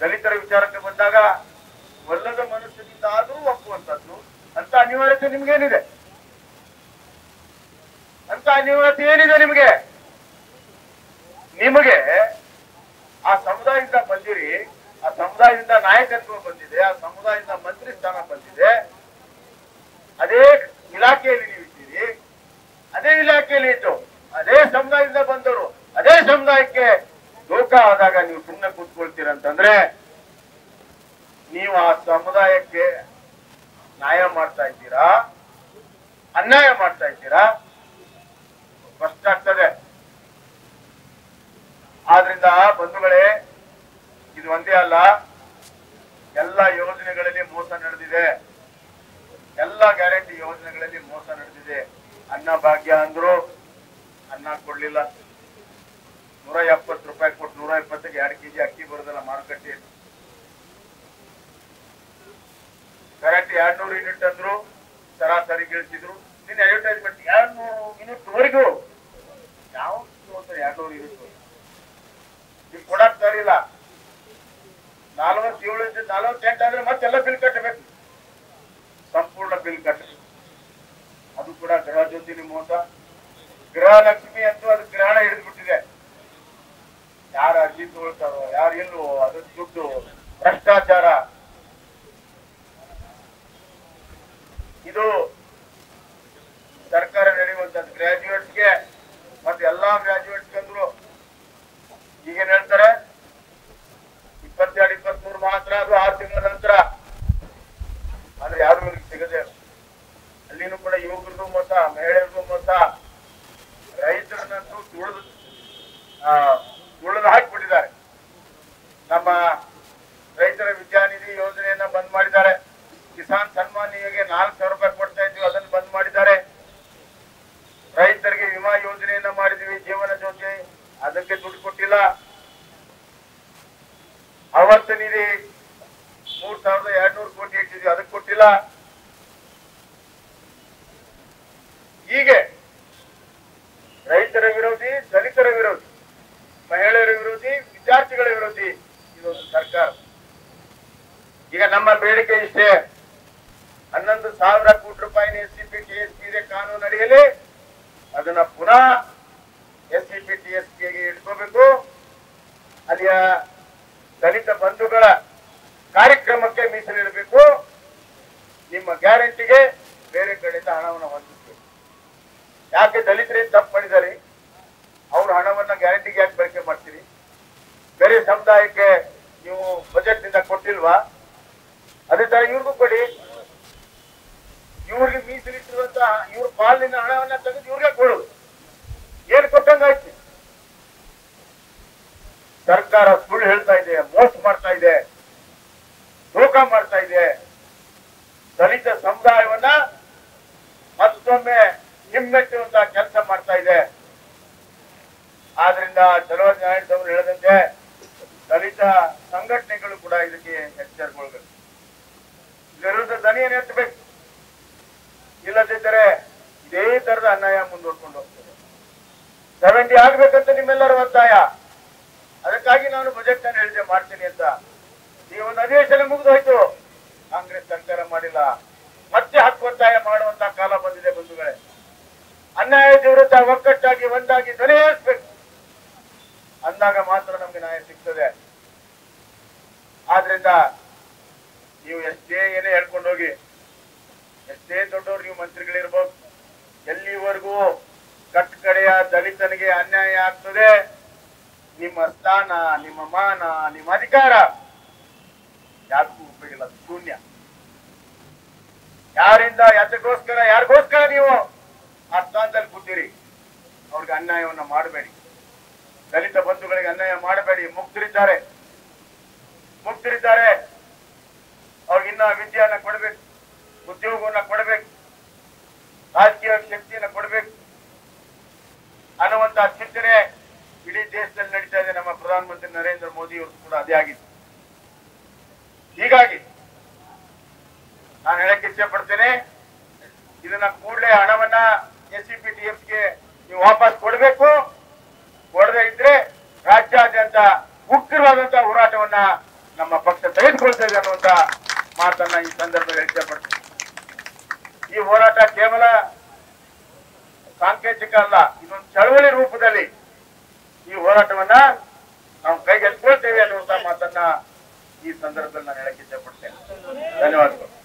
ದಲಿತರ ವಿಚಾರಕ್ಕೆ ಬಂದಾಗ ಒಲ್ಲದ ಮನಸ್ಸಿನಿಂದ ಆದರೂ ಒಪ್ಪುವಂತದ್ದು ಅಂತ ಅನಿವಾರ್ಯತೆ ನಿಮ್ಗೇನಿದೆ ಅಂತ ಅನಿವಾರ್ಯತೆ ಏನಿದೆ ನಿಮಗೆ ನಿಮಗೆ ಆ ಸಮುದಾಯದಿಂದ ಬಂದಿರಿ ಆ ಸಮುದಾಯದಿಂದ ನಾಯಕತ್ವ ಬಂದಿದೆ ಆ ಸಮುದಾಯದಿಂದ ಮಂತ್ರಿ ಸ್ಥಾನ ಬಂದಿದೆ ಅದೇ ಇಲಾಖೆಯಲ್ಲಿ ನೀವು ಇದ್ದೀರಿ ಅದೇ ಇಲಾಖೆಯಲ್ಲಿ ಇದ್ದು ಅದೇ ಸಮುದಾಯದಿಂದ ಬಂದವರು ಅದೇ ಸಮುದಾಯಕ್ಕೆ ದೋಖ ಆದಾಗ ನೀವು ಸುಮ್ಮನೆ ಕೂತ್ಕೊಳ್ತೀರಂತಂದ್ರೆ ನೀವು ಆ ಸಮುದಾಯಕ್ಕೆ ನ್ಯಾಯ ಮಾಡ್ತಾ ಇದ್ದೀರಾ ಅನ್ಯಾಯ ಮಾಡ್ತಾ ಇದ್ದೀರಾ ಸ್ಪಷ್ಟ ಆಗ್ತದೆ ಆದ್ರಿಂದ ಬಂಧುಗಳೇ ಇದು ಒಂದೇ ಅಲ್ಲ ಎಲ್ಲ ಯೋಜನೆಗಳಲ್ಲಿ ಮೋಸ ನಡೆದಿದೆ ಎಲ್ಲ ಗ್ಯಾರಂಟಿ ಯೋಜನೆಗಳಲ್ಲಿ ಮೋಸ ನಡೆದಿದೆ ಅನ್ನ ಭಾಗ್ಯ ಅಂದ್ರು ಅನ್ನ ಕೊಡ್ಲಿಲ್ಲ ನೂರ ಎಪ್ಪತ್ತು ರೂಪಾಯಿ ಕೊಟ್ಟು ನೂರ ಎಪ್ಪತ್ತಿಗೆ ಎರಡು ಕೆಜಿ ಅಕ್ಕಿ ಬರೋದಲ್ಲ ಮಾರುಕಟ್ಟೆಯಲ್ಲಿ ಕರೆಂಟ್ ಎರಡ್ ನೂರು ಯೂನಿಟ್ ಅಂದ್ರು ಸರಾಸರಿ ಗಿಳಿಸಿದ್ರು ನಿನ್ನ ಅಡ್ವರ್ಟೈಸ್ಮೆಂಟ್ ಎರಡ್ ನೂರು ಯೂನಿಟ್ ವರೆಗೂ ಯಾವ ಎರಡ್ ನೂರು ಯೂನಿಟ್ ನೀವು ಕೊಡಕ್ ತರಿಲ್ಲ ನಲವತ್ತೇಳು ಇಂದ ನಲವತ್ತೆಂಟು ಅಂದ್ರೆ ಮತ್ತೆಲ್ಲ ಬಿಲ್ ಕಟ್ಟಬೇಕು ಸಂಪೂರ್ಣ ಬಿಲ್ ಕಟ್ಟಬೇಕು ಅದು ಕೂಡ ಗೃಹ ಜ್ಯೋತಿನಿ ಮೋಸ ಗೃಹ ಲಕ್ಷ್ಮಿ ಅಂತೂ ಅದು ಗ್ರಹಣ ಹಿಡಿದ್ಬಿಟ್ಟಿದೆ ಯಾರು ಅರ್ಜಿ ತಗೊಳ್ತಾರೋ ಯಾರು ಇಲ್ವೋ ಅದು ದುಡ್ಡು ಭ್ರಷ್ಟಾಚಾರ ಇದು ಸರ್ಕಾರ ನಡೆಯುವಂತದ್ದು ಗ್ರಾಜುಯೇಟ್ಸ್ಗೆ ಮತ್ತೆ ಎಲ್ಲಾ ಗ್ರಾಜುಯೇಟ್ಸ್ ಅಂದ್ರು ಈಗೇನ್ ಹೇಳ್ತಾರೆ ಇಪ್ಪತ್ತೆರಡು ಇಪ್ಪತ್ಮೂರು ಮಾತ್ರ ಅದು ಆರು ತಿಂಗಳ ನಂತರ ಆದ್ರೆ ಯಾರು ಇವ್ರಿಗೆ ಸಿಗದೆ ಇಲ್ಲ. ಅಲ್ಲಿನೂ ಕೂಡ ಯುವಕರಿಗೂ ಮೋಸ ಮಹಿಳೆಯರಿಗೂ ಮೋಸ ರೈತರನ್ನಂತೂ ತುಳಿದು ಆ ತುಳಿದು ಹಾಕಿಬಿಟ್ಟಿದ್ದಾರೆ ನಮ್ಮ ರೈತರ ವಿದ್ಯಾನಿಧಿ ಯೋಜನೆಯನ್ನ ಬಂದ್ ಮಾಡಿದ್ದಾರೆ ಕಿಸಾನ್ ಸನ್ಮಾನ್ ನಿಧಿಗೆ ನಾಲ್ಕು ಸಾವಿರ ರೂಪಾಯಿ ಕೊಡ್ತಾ ಇದ್ವಿ ಅದನ್ನು ಬಂದ್ ಮಾಡಿದ್ದಾರೆ ರೈತರಿಗೆ ವಿಮಾ ಯೋಜನೆಯನ್ನ ಮಾಡಿದ್ವಿ ಜೀವನ ಜ್ಯೋತಿ ಅದಕ್ಕೆ ದುಡ್ಡು ಕೊಟ್ಟಿಲ್ಲ ಆವರ್ತ ನಿಧಿ ಮೂರ್ ಸಾವಿರದ ಎರಡ್ ನೂರು ಕೋಟಿ ಇಟ್ಟಿದ್ವಿ ಅದಕ್ಕೆ ಕೊಟ್ಟಿಲ್ಲ ಹೀಗೆ ರೈತರ ವಿರೋಧಿ ದಲಿತರ ವಿರೋಧಿ ಮಹಿಳೆಯರ ವಿರೋಧಿ ವಿದ್ಯಾರ್ಥಿಗಳ ವಿರೋಧಿ ಇದೊಂದು ಸರ್ಕಾರ ಈಗ ನಮ್ಮ ಬೇಡಿಕೆ ಇಷ್ಟೇ ಹನ್ನೊಂದು ಸಾವಿರ ಕೋಟಿ ರೂಪಾಯಿನ S C P T S P ಇದೆ ಕಾನೂನು ಅಡಿಯಲ್ಲಿ ಅದನ್ನ ಪುನಃ S C P T S ಗೆ ಇಟ್ಕೋಬೇಕು ಅಲ್ಲಿಯ ದಲಿತ ಬಂಧುಗಳ ಕಾರ್ಯಕ್ರಮಕ್ಕೆ ಮೀಸಲಿಡಬೇಕು ನಿಮ್ಮ ಗ್ಯಾರಂಟಿಗೆ ಬೇರೆ ಕಡೆಯಿಂದ ಹಣವನ್ನು ಹೊಂದಿಸಬೇಕು ಯಾಕೆ ದಲಿತರೇನು ತಪ್ಪು ಮಾಡಿದ್ದಾರೆ ಅವ್ರ ಹಣವನ್ನ ಗ್ಯಾರಂಟಿಗೆ ಯಾಕೆ ಬಳಕೆ ಮಾಡ್ತೀರಿ ಬೇರೆ ಸಮುದಾಯಕ್ಕೆ ನೀವು ಬಜೆಟ್ ನಿಂದ ಕೊಟ್ಟಿಲ್ವಾ ಅದೇ ತರ ಇವ್ರಿಗೂ ಕೊಡಿ ಇವ್ರಿಗೆ ಮೀಸಲಿಟ್ಟಿರುವಂತ ಇವ್ರ ಪಾಲಿನ ಹಣವನ್ನ ತೆಗೆದು ಇವ್ರಿಗೆ ಕೊಡೋದು ಏನ್ ಕೊಟ್ಟಂಗಾಯ್ತು ಸರ್ಕಾರ ಸುಳ್ಳು ಹೇಳ್ತಾ ಇದೆ ಮೋಸ ಮಾಡ್ತಾ ಇದೆ ಧೋಕ ಮಾಡ್ತಾ ಇದೆ ದಲಿತ ಸಮುದಾಯವನ್ನ ಮತ್ತೊಮ್ಮೆ ಹಿಮ್ಮೆಟ್ಟುವಂತ ಕೆಲಸ ಮಾಡ್ತಾ ಇದೆ ಆದ್ರಿಂದ ಚಲೋಜ್ ನಾರಾಯಣ ಅವರು ಹೇಳಿದಂತೆ ದಲಿತ ಸಂಘಟನೆಗಳು ಕೂಡ ಇದಕ್ಕೆ ಎಚ್ಚರಗೊಳ್ಬೇಕು ವಿರುದ್ಧ ದನಿಯನ್ನು ಎತ್ತಬೇಕು ಇಲ್ಲದಿದ್ದರೆ ಇದೇ ತರದ ಅನ್ಯಾಯ ಮುಂದುವರ್ಕೊಂಡು ಹೋಗ್ತದೆ ಸೆವೆಂಟಿ ಆಗ್ಬೇಕಂತ ನಿಮ್ಮೆಲ್ಲರ ಒತ್ತಾಯ ಅದಕ್ಕಾಗಿ ನಾನು ಬಜೆಟ್ ಅನ್ನು ಹೇಳಿದೆ ಮಾಡ್ತೀನಿ ಅಂತ ಈ ಒಂದು ಅಧಿವೇಶನ ಮುಗಿದು ಹೋಯ್ತು ಕಾಂಗ್ರೆಸ್ ಸರ್ಕಾರ ಮಾಡಿಲ್ಲ ಮತ್ತೆ ಹಕ್ಕು ಒತ್ತಾಯ ಮಾಡುವಂತ ಕಾಲ ಬಂದಿದೆ ಬಂಧುಗಳೇ ಅನ್ಯಾಯದ ವಿರುದ್ಧ ಒಕ್ಕಟ್ಟಾಗಿ ಒಂದಾಗಿ ಧ್ವನಿ ಏರಿಸ್ಬೇಕು ಅಂದಾಗ ಮಾತ್ರ ನಮ್ಗೆ ನ್ಯಾಯ ಸಿಗ್ತದೆ ಆದ್ರಿಂದ ನೀವು ಎಷ್ಟೇ ಏನೇ ಹೇಳ್ಕೊಂಡು ಹೋಗಿ ಎಷ್ಟೇ ದೊಡ್ಡವರು ನೀವು ಮಂತ್ರಿಗಳಿರ್ಬೋದು ಎಲ್ಲಿವರೆಗೂ ಕಟ್ಟಕಡೆಯ ದಲಿತನಿಗೆ ಅನ್ಯಾಯ ಆಗ್ತದೆ ನಿಮ್ಮ ಸ್ಥಾನ ನಿಮ್ಮ ಮಾನ ನಿಮ್ಮ ಅಧಿಕಾರ ಯಾರಿಗೂ ಉಪಯೋಗ ಇಲ್ಲ ಅದು ಶೂನ್ಯ ಯಾರಿಂದ ಯಾತಕ್ಕೋಸ್ಕರ ಯಾರಿಗೋಸ್ಕರ ನೀವು ಆ ಸ್ಥಾನದಲ್ಲಿ ಕೂತೀರಿ ಅವ್ರಿಗೆ ಅನ್ಯಾಯವನ್ನ ಮಾಡಬೇಡಿ ದಲಿತ ಬಂಧುಗಳಿಗೆ ಅನ್ಯಾಯ ಮಾಡಬೇಡಿ ಮುಕ್ತರಿದ್ದಾರೆ ಮುಕ್ತರಿದ್ದಾರೆ ಅವ್ರಿಗಿನ್ನ ವಿದ್ಯೆಯನ್ನ ಕೊಡ್ಬೇಕು ಉದ್ಯೋಗವನ್ನ ಕೊಡ್ಬೇಕು ರಾಜಕೀಯ ಶಕ್ತಿಯನ್ನ ಕೊಡ್ಬೇಕು ಅನ್ನುವಂತ ಚಿಂತನೆ ಇಡೀ ದೇಶದಲ್ಲಿ ನಡೀತಾ ಇದೆ ನಮ್ಮ ಪ್ರಧಾನಮಂತ್ರಿ ನರೇಂದ್ರ ಮೋದಿ ಅವರು ಕೂಡ ಅದೇ ಆಗಿದೆ ಹೀಗಾಗಿ ನಾನು ಹೇಳಕ್ಕೆ ಇಚ್ಛೆ ಪಡ್ತೇನೆ ಇದನ್ನ ಕೂಡಲೇ ಹಣವನ್ನ ಎಸ್ ಸಿ ಪಿ ಟಿ ಗೆ ನೀವು ವಾಪಸ್ ಕೊಡಬೇಕು ಕೊಡದೇ ಇದ್ರೆ ರಾಜ್ಯಾದ್ಯಂತ ಉಗ್ರವಾದಂತಹ ಹೋರಾಟವನ್ನ ನಮ್ಮ ಪಕ್ಷ ತೆಗೆದುಕೊಳ್ತೇವೆ ಅನ್ನುವಂತ ಮಾತನ್ನ ಈ ಸಂದರ್ಭದಲ್ಲಿ ಇಷ್ಟಪಡ್ತೀನಿ ಈ ಹೋರಾಟ ಕೇವಲ ಸಾಂಕೇತಿಕ ಅಲ್ಲ ಇದೊಂದು ಚಳವಳಿ ರೂಪದಲ್ಲಿ ಈ ಹೋರಾಟವನ್ನ ನಾವು ಕೈಗೆತ್ಕೊಳ್ತೇವೆ ಅನ್ನುವಂತ ಮಾತನ್ನ ಈ ಸಂದರ್ಭದಲ್ಲಿ ನಾನು ಹೇಳಕ್ಕೆ ಇಷ್ಟಪಡ್ತೇನೆ ಧನ್ಯವಾದಗಳು